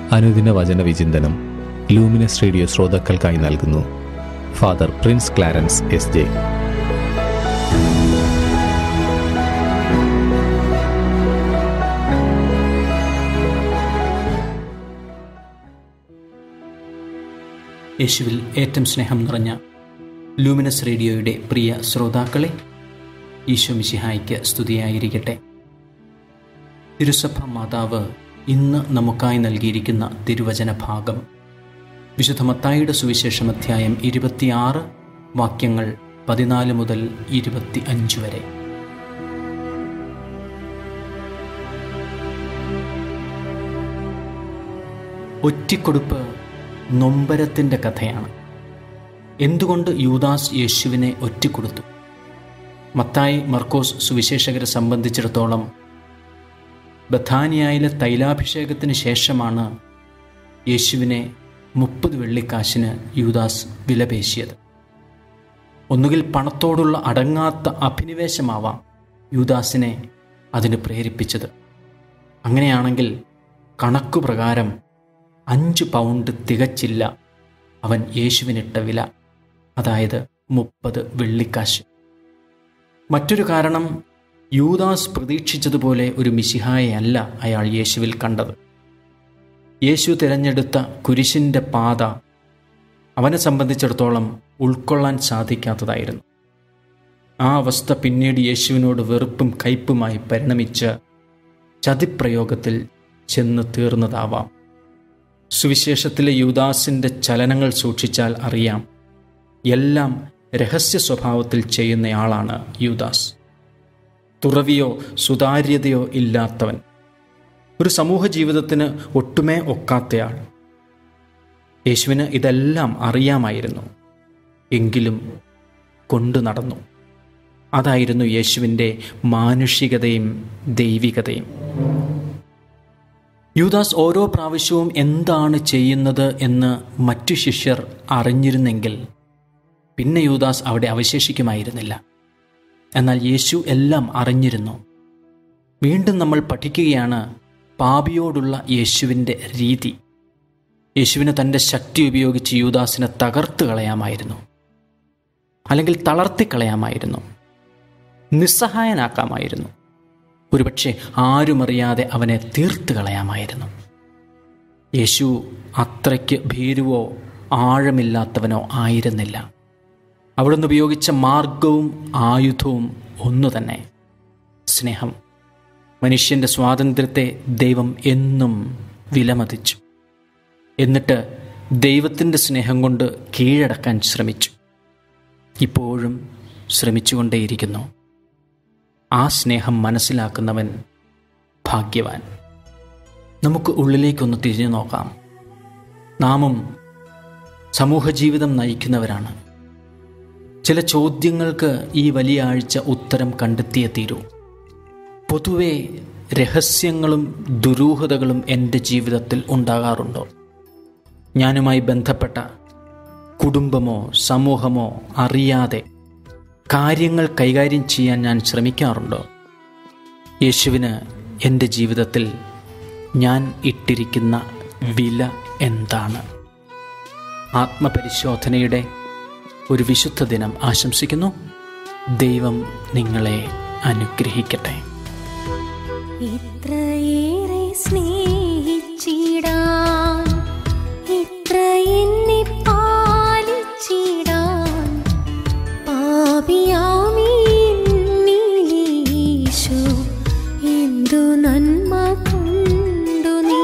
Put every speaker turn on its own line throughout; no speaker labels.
അനുദിന വചന വിചിന്തനം ലൂമിനസ് റേഡിയോ ശ്രോതാക്കൾക്കായി നൽകുന്നു Father Prince Clarence S J
യേശുവിൽ ഏറ്റവും സ്നേഹം നിറഞ്ഞ ലൂമിനസ് റേഡിയോയുടെ പ്രിയ ശ്രോതാക്കളെ ഈശോ മിശിഹായ്ക്ക് സ്തുതിയായിരിക്കട്ടെ തിരുസഭ മാതാവ് ഇന്ന് നമുക്കായി നൽകിയിരിക്കുന്ന തിരുവചന ഭാഗം വിശുദ്ധ മത്തായിയുടെ സുവിശേഷം അധ്യായം ഇരുപത്തിയാറ് വാക്യങ്ങൾ പതിനാല് മുതൽ ഇരുപത്തി അഞ്ച് വരെ ഒറ്റിക്കൊടുപ്പ് നൊമ്പരത്തിൻ്റെ കഥയാണ് എന്തുകൊണ്ട് യൂദാസ് യേശുവിനെ ഒറ്റിക്കൊടുത്തു മത്തായി മർക്കോസ് സുവിശേഷകരെ സംബന്ധിച്ചിടത്തോളം ബഥാനിയായിലെ തൈലാഭിഷേകത്തിന് ശേഷമാണ് യേശുവിനെ മുപ്പത് വെള്ളിക്കാശിന് യൂദാസ് വിലപേശിയത് ഒന്നുകിൽ പണത്തോടുള്ള അടങ്ങാത്ത അഭിനിവേശമാവാം യൂദാസിനെ അതിന് പ്രേരിപ്പിച്ചത് അങ്ങനെയാണെങ്കിൽ കണക്കുപ്രകാരം അഞ്ച് പൗണ്ട് തികച്ചില്ല അവൻ യേശുവിനിട്ട വില അതായത് മുപ്പത് വെള്ളിക്കാശ് മറ്റൊരു കാരണം യൂദാസ് പ്രതീക്ഷിച്ചതുപോലെ ഒരു മിശിഹായല്ല അയാൾ യേശുവിൽ കണ്ടത് യേശു തിരഞ്ഞെടുത്ത കുരിശിൻ്റെ പാത അവനെ സംബന്ധിച്ചിടത്തോളം ഉൾക്കൊള്ളാൻ സാധിക്കാത്തതായിരുന്നു ആ അവസ്ഥ പിന്നീട് യേശുവിനോട് വെറുപ്പും കയ്പുമായി പരിണമിച്ച് ചതിപ്രയോഗത്തിൽ ചെന്ന് തീർന്നതാവാം സുവിശേഷത്തിലെ യൂദാസിൻ്റെ ചലനങ്ങൾ സൂക്ഷിച്ചാൽ അറിയാം എല്ലാം രഹസ്യ സ്വഭാവത്തിൽ ചെയ്യുന്നയാളാണ് യൂദാസ് തുറവിയോ സുതാര്യതയോ ഇല്ലാത്തവൻ ഒരു സമൂഹ ജീവിതത്തിന് ഒട്ടുമേ ഒക്കാത്തയാൾ യേശുവിന് ഇതെല്ലാം അറിയാമായിരുന്നു എങ്കിലും കൊണ്ടു നടന്നു അതായിരുന്നു യേശുവിൻ്റെ മാനുഷികതയും ദൈവികതയും യൂദാസ് ഓരോ പ്രാവശ്യവും എന്താണ് ചെയ്യുന്നത് എന്ന് മറ്റു ശിഷ്യർ അറിഞ്ഞിരുന്നെങ്കിൽ പിന്നെ യൂദാസ് അവിടെ അവശേഷിക്കുമായിരുന്നില്ല എന്നാൽ യേശു എല്ലാം അറിഞ്ഞിരുന്നു വീണ്ടും നമ്മൾ പഠിക്കുകയാണ് പാപിയോടുള്ള യേശുവിൻ്റെ രീതി യേശുവിന് തൻ്റെ ശക്തി ഉപയോഗിച്ച് യൂദാസിനെ തകർത്ത് കളയാമായിരുന്നു അല്ലെങ്കിൽ തളർത്തിക്കളയാമായിരുന്നു നിസ്സഹായനാക്കാമായിരുന്നു ഒരുപക്ഷെ ആരുമറിയാതെ അവനെ തീർത്ത് കളയാമായിരുന്നു യേശു അത്രയ്ക്ക് ഭീരുവോ ആഴമില്ലാത്തവനോ ആയിരുന്നില്ല അവിടുന്ന് ഉപയോഗിച്ച മാർഗവും ആയുധവും ഒന്നു തന്നെ സ്നേഹം മനുഷ്യൻ്റെ സ്വാതന്ത്ര്യത്തെ ദൈവം എന്നും വിലമതിച്ചു എന്നിട്ട് ദൈവത്തിൻ്റെ സ്നേഹം കൊണ്ട് കീഴടക്കാൻ ശ്രമിച്ചു ഇപ്പോഴും ശ്രമിച്ചുകൊണ്ടേയിരിക്കുന്നു ആ സ്നേഹം മനസ്സിലാക്കുന്നവൻ ഭാഗ്യവാൻ നമുക്ക് ഉള്ളിലേക്കൊന്ന് തിരിഞ്ഞു നോക്കാം നാമും സമൂഹജീവിതം നയിക്കുന്നവരാണ് ചില ചോദ്യങ്ങൾക്ക് ഈ വലിയ ആഴ്ച ഉത്തരം കണ്ടെത്തിയേ തീരൂ പൊതുവെ രഹസ്യങ്ങളും ദുരൂഹതകളും എൻ്റെ ജീവിതത്തിൽ ഉണ്ടാകാറുണ്ടോ ഞാനുമായി ബന്ധപ്പെട്ട കുടുംബമോ സമൂഹമോ അറിയാതെ കാര്യങ്ങൾ കൈകാര്യം ചെയ്യാൻ ഞാൻ ശ്രമിക്കാറുണ്ടോ യേശുവിന് എൻ്റെ ജീവിതത്തിൽ ഞാൻ ഇട്ടിരിക്കുന്ന വില എന്താണ് ആത്മപരിശോധനയുടെ ഒരു വിശുദ്ധ ദിനം ആശംസിക്കുന്നു ദൈവം നിങ്ങളെ അനുഗ്രഹിക്കട്ടെ
ഇത്രയേറെ സ്നേഹിച്ചിടാൻ ഇത്ര എന്നെ പാലിച്ചിടാൻ പാപിയാമി എന്നീശോ എന്തു നന്മ കൊണ്ടു നീ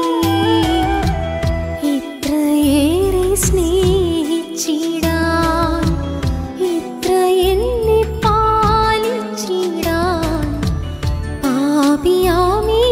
ഇത്രയേറെ സ്നേഹിച്ചിടാൻ ഇത്ര എന്നെ പാലിച്ചിടാൻ പാപിയാമി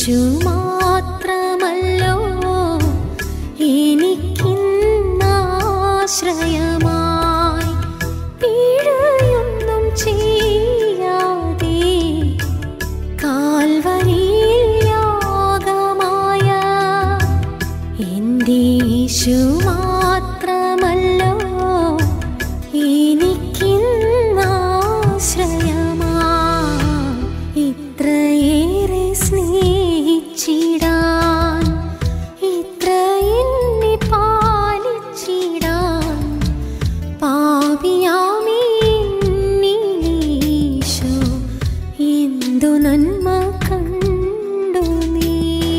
യേശു മാത്രമല്ലോ എനിക്കിന്നാശ്രയമായി പിഴയൊന്നും ചെയ്യാതെ കാൽവരിയിൽ യാഗമായ എൻ്റെ യേശു മാത്രമല്ലോ എനിക്കിന്നാശ്രയമായി ഇത്രയേറെ സ്നേഹിച്ചിടാൻ ഇത്ര എന്നെ പാലിച്ചിടാൻ പാപിയാമീശോ എന്തു നന്മ കണ്ടു നീ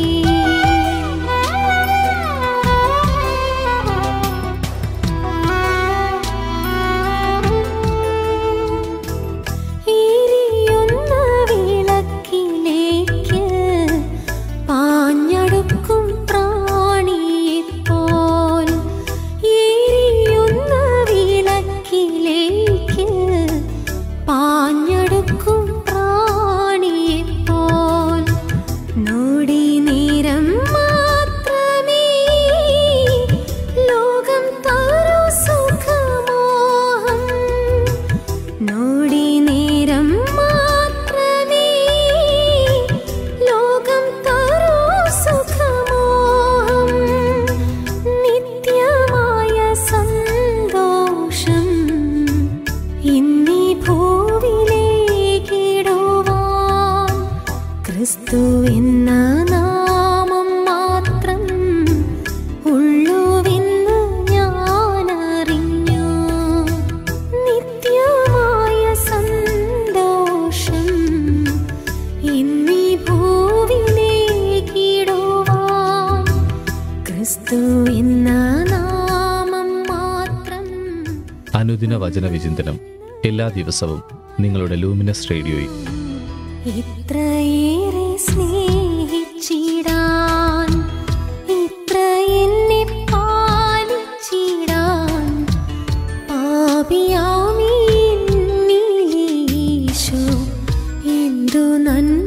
എരിയുന്ന വിളക്കിലേക്ക് പാഞ്ഞടുക്കും പ്രാണിയെപ്പോൽ എരിയുന്ന വിളക്കിലേക്ക് പാഞ്ഞടുക്കും പ്രാണിയെപ്പോൽ നോടി നേരം മാത്രമേ ലോകം തരൂ സുഖമോഹം നോടി നേരം മാത്രമേ ലോകം തരൂ സുഖമോഹം നിത്യമായ സന്തോഷം ഇന്നീ ഭൂവിലേക്കിടുവാൻ ക്രിസ്തു എന്ന നാമം മാത്രം ഉള്ളുവെന്ന് ഞാനറിഞ്ഞു നിത്യമായ സന്തോഷം ഇന്നീ ഭൂവിലേക്കിടുവാൻ ക്രിസ്തു എന്ന നാമം മാത്രം
അനുദിന വചന വിചിന്തനം എല്ലാ ദിവസവും നിങ്ങളുടെ ലൂമിനസ് റേഡിയോയിൽ
ഇത്രയേറെ സ്നേഹിച്ചിടാൻ ഇത്ര എന്നെ പാലിച്ചിടാൻ പാപിയാമീ നീശോ എന്തു നന്മ